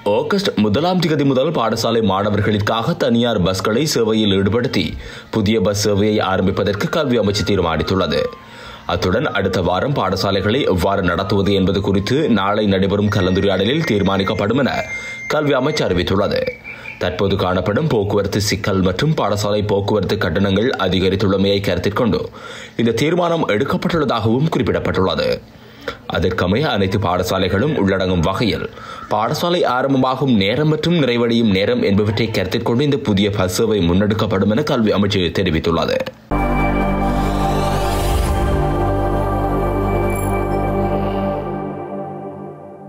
August முதலாம் தேதி முதல் பாடசாலை மாணவர்களுக்காக தனியார் பஸ்களை சேவையில் ஈடுபடுத்தி புதிய பஸ் சேவையை ஆரம்பிப்பதற்கு கல்வி அமைச்சு தீர்மானித்துள்ளது அத்துடன் அடுத்த வாரம் பாடசாலைகளை எவ்வாறு நடத்துவது என்பது குறித்து நாளை நடைபெறும் கலந்துரையாடலில் தீர்மானிக்கப்படும் என கல்வி அமைச்சு அறிவித்துள்ளது தற்போது காணப்படும் போக்குவரத்து சிக்கல் மற்றும் பாடசாலை போக்குவரத்து கட்டணங்கள் அதிகரித்துள்ளமையை கருத்தில் கொண்டு இந்த தீர்மானம் எடுக்கப்பட்டுள்ளதாகவும் குறிப்பிடப்பட்டுள்ளது அதற்கமைய அனைத்து பாடசாலைகளும் உள்ளடங்கும் வகையில் பாடசாலை ஆரம்பமாகும் நேரம் மற்றும் நிறைவடையும் நேரம் என்பவற்றை கருத்தில் கொண்டு இந்த புதிய பஸ் சேவை முன்னெடுக்கப்படும் என கல்வி அமைச்சு தெரிவித்துள்ளது